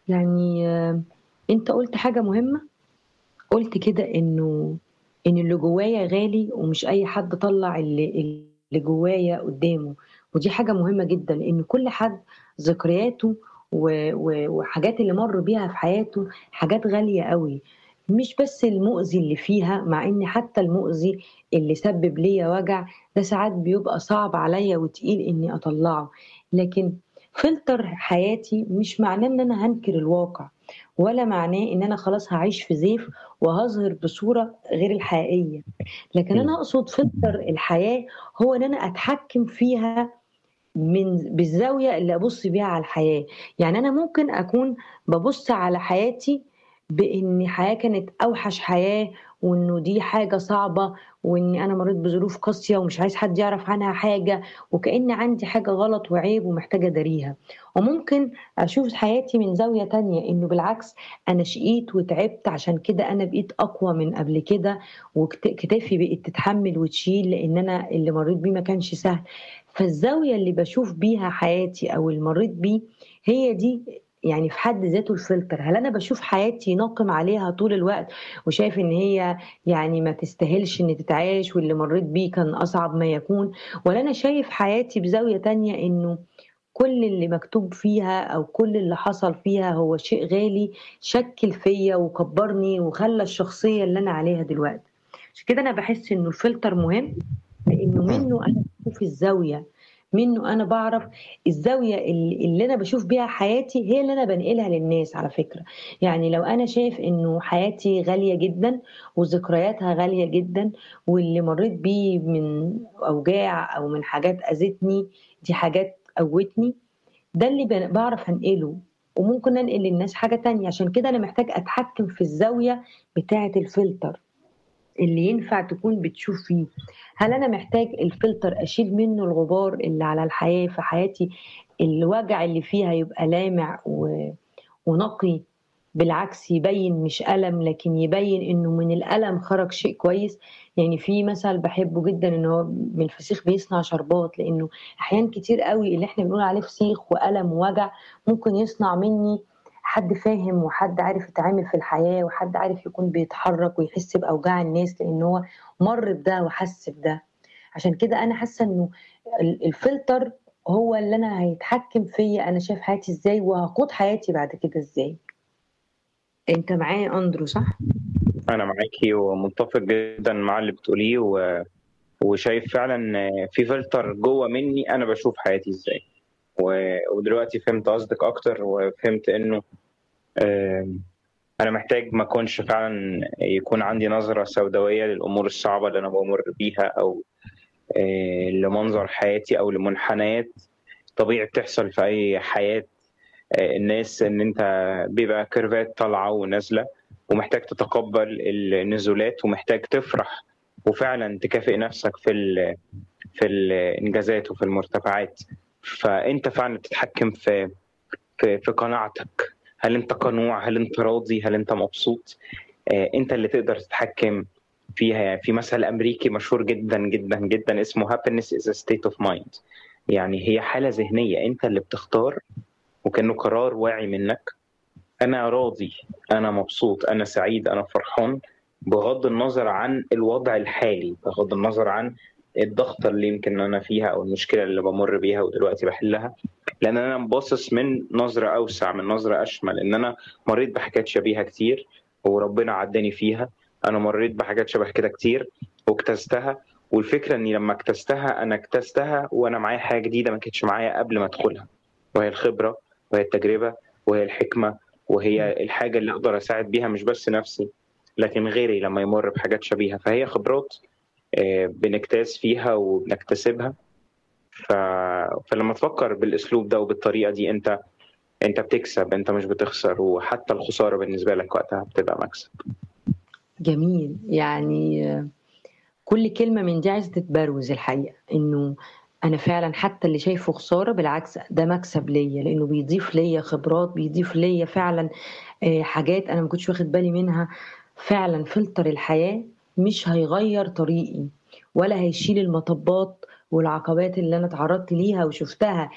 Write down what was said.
يعني آه، انت قلت حاجة مهمة قلت كده انه ان اللي جوايا غالي ومش اي حد طلع اللي, اللي جوايا قدامه ودي حاجة مهمة جدا لان كل حد ذكرياته و- و- وحاجات اللي مر بيها في حياته حاجات غالية قوي مش بس المؤذي اللي فيها مع ان حتى المؤذي اللي سبب ليا وجع ده ساعات بيبقى صعب عليا وتقيل اني اطلعه لكن فلتر حياتي مش معناه ان انا هنكر الواقع ولا معناه ان انا خلاص هعيش في زيف وهظهر بصوره غير الحقيقيه لكن انا اقصد فلتر الحياه هو ان انا اتحكم فيها من بالزاويه اللي ابص بيها على الحياه يعني انا ممكن اكون ببص على حياتي بان حياه كانت اوحش حياه وانه دي حاجه صعبه واني انا مريت بظروف قاسيه ومش عايز حد يعرف عنها حاجه وكأن عندي حاجه غلط وعيب ومحتاجه اداريها وممكن اشوف حياتي من زاويه تانية انه بالعكس انا شقيت وتعبت عشان كده انا بقيت اقوى من قبل كده وكتافي بقت تتحمل وتشيل لان انا اللي مريت بيه ما كانش سهل فالزاويه اللي بشوف بيها حياتي او اللي مريت بيه هي دي يعني في حد ذاته الفلتر هل انا بشوف حياتي ناقم عليها طول الوقت وشايف ان هي يعني ما تستاهلش ان تتعاش واللي مريت بيه كان اصعب ما يكون ولا انا شايف حياتي بزاويه تانية انه كل اللي مكتوب فيها او كل اللي حصل فيها هو شيء غالي شكل فيا وكبرني وخلى الشخصيه اللي انا عليها دلوقتي عشان كده انا بحس انه الفلتر مهم لانه منه انا بشوف الزاويه منه انا بعرف الزاويه اللي, اللي انا بشوف بيها حياتي هي اللي انا بنقلها للناس على فكره يعني لو انا شايف انه حياتي غاليه جدا وذكرياتها غاليه جدا واللي مريت بيه من اوجاع او من حاجات اذتني دي حاجات قوتني ده اللي بن- بعرف انقله وممكن انقل للناس حاجه تانية عشان كده انا محتاج اتحكم في الزاويه بتاعه الفلتر اللي ينفع تكون بتشوف فيه هل انا محتاج الفلتر اشيل منه الغبار اللي على الحياه في حياتي الوجع اللي فيها يبقى لامع و... ونقي بالعكس يبين مش ألم لكن يبين إنه من الألم خرج شيء كويس يعني في مثل بحبه جدا إن هو من الفسيخ بيصنع شربات لأنه أحيان كتير قوي اللي إحنا بنقول عليه فسيخ وألم ووجع ممكن يصنع مني حد فاهم وحد عارف يتعامل في الحياة وحد عارف يكون بيتحرك ويحس بأوجاع الناس لأن هو مر بده وحس بده عشان كده أنا حاسة إنه ال- الفلتر هو اللي أنا هيتحكم فيا أنا شايف حياتي إزاي وهقود حياتي بعد كده إزاي أنت معايا أندرو صح؟ انا معاكي ومتفق جدا مع اللي بتقوليه و... وشايف فعلا في فلتر جوه مني انا بشوف حياتي ازاي و... ودلوقتي فهمت قصدك اكتر وفهمت انه آم، انا محتاج ما اكونش فعلا يكون عندي نظرة سوداوية للامور الصعبة اللي انا بمر بيها او آه، لمنظر حياتي او لمنحنيات طبيعي بتحصل في اي حياة آه، الناس ان انت بيبقى كيرفات طالعة ونازلة ومحتاج تتقبل النزولات ومحتاج تفرح وفعلا تكافئ نفسك في ال في الانجازات وفي المرتفعات فانت فعلا تتحكم في في في قناعتك هل انت قنوع هل انت راضي هل انت مبسوط آه، انت اللي تقدر تتحكم فيها يعني في مثل امريكي مشهور جدا جدا جدا اسمه happiness is a state of mind يعني هي حالة ذهنية انت اللي بتختار وكأنه قرار واعي منك انا راضي انا مبسوط انا سعيد انا فرحان بغض النظر عن الوضع الحالي بغض النظر عن الضغطة اللي يمكن انا فيها او المشكلة اللي بمر بيها ودلوقتي بحلها لان انا باصص من نظرة اوسع من نظرة اشمل ان انا مريت بحاجات شبيهة كتير وربنا عداني فيها انا مريت بحاجات شبه كده كتير واجتزتها والفكرة اني لما اجتزتها انا اجتزتها وانا معايا حاجة جديدة ما كانتش معايا قبل ما ادخلها وهي الخبرة وهي التجربة وهي الحكمة وهي الحاجة اللي أقدر أساعد بيها مش بس نفسي لكن غيري لما يمر بحاجات شبيهة فهي خبرات آه، بنجتاز فيها وبنكتسبها ف... فلما تفكر بالأسلوب ده وبالطريقة دي أنت أنت بتكسب أنت مش بتخسر وحتى الخسارة بالنسبة لك وقتها بتبقى مكسب جميل يعني آه، كل كلمة من دي عايزة تتبروز الحقيقة إنه أنا فعلا حتى اللي شايفه خسارة بالعكس ده مكسب ليا لأنه بيضيف ليا خبرات بيضيف ليا فعلا آه، حاجات أنا ما كنتش واخد بالي منها فعلا فلتر الحياة مش هيغير طريقي ولا هيشيل المطبات والعقبات اللي أنا تعرضت ليها وشفتها